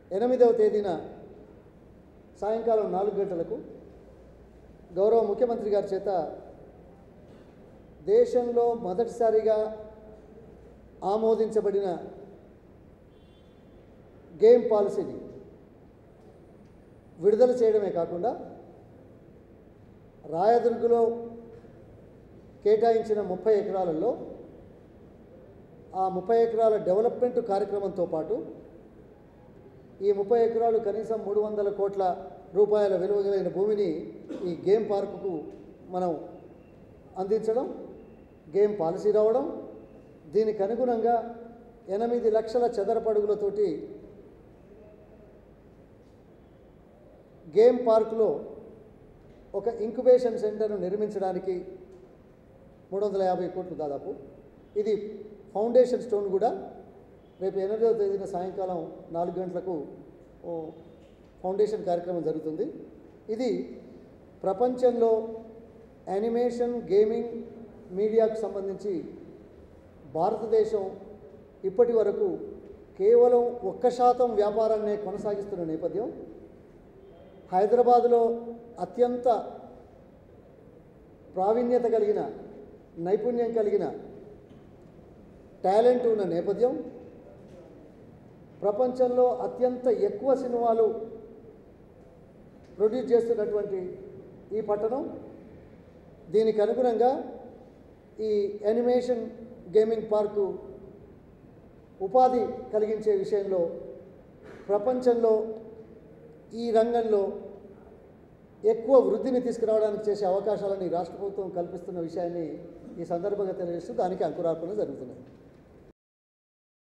ఎనిమిదవ తేదీన సాయంకాలం నాలుగు గంటలకు గౌరవ ముఖ్యమంత్రి గారి చేత దేశంలో మొదటిసారిగా ఆమోదించబడిన గేమ్ పాలసీని విడుదల చేయడమే కాకుండా రాయదుర్గులో కేటాయించిన ముప్పై ఎకరాలలో ఆ ముప్పై ఎకరాల డెవలప్మెంట్ కార్యక్రమంతో పాటు ఈ ముప్పై ఎకరాలు కనీసం మూడు వందల కోట్ల రూపాయల విలువ కలిగిన భూమిని ఈ గేమ్ పార్కుకు మనం అందించడం గేమ్ పాలసీ రావడం దీనికి అనుగుణంగా ఎనిమిది లక్షల చదరపడుగులతోటి గేమ్ పార్కులో ఒక ఇంక్యుబేషన్ సెంటర్ను నిర్మించడానికి మూడు వందల యాభై కోట్లు దాదాపు ఇది ఫౌండేషన్ స్టోన్ కూడా రేపు ఎనిమిదవ తేదీన సాయంకాలం నాలుగు గంటలకు ఓ ఫౌండేషన్ కార్యక్రమం జరుగుతుంది ఇది ప్రపంచంలో యానిమేషన్ గేమింగ్ మీడియాకు సంబంధించి భారతదేశం ఇప్పటి వరకు కేవలం ఒక్క శాతం వ్యాపారాన్నే కొనసాగిస్తున్న నేపథ్యం హైదరాబాదులో అత్యంత ప్రావీణ్యత కలిగిన నైపుణ్యం కలిగిన టాలెంట్ ఉన్న నేపథ్యం ప్రపంచంలో అత్యంత ఎక్కువ సినిమాలు ప్రొడ్యూస్ చేస్తున్నటువంటి ఈ పట్టణం దీనికి అనుగుణంగా ఈ యానిమేషన్ గేమింగ్ పార్కు ఉపాధి కలిగించే విషయంలో ప్రపంచంలో ఈ రంగంలో ఎక్కువ వృద్ధిని తీసుకురావడానికి చేసే అవకాశాలను ఈ రాష్ట్ర ప్రభుత్వం కల్పిస్తున్న విషయాన్ని ఈ సందర్భంగా తెలియజేస్తూ దానికి అంకురార్పణ జరుగుతున్నది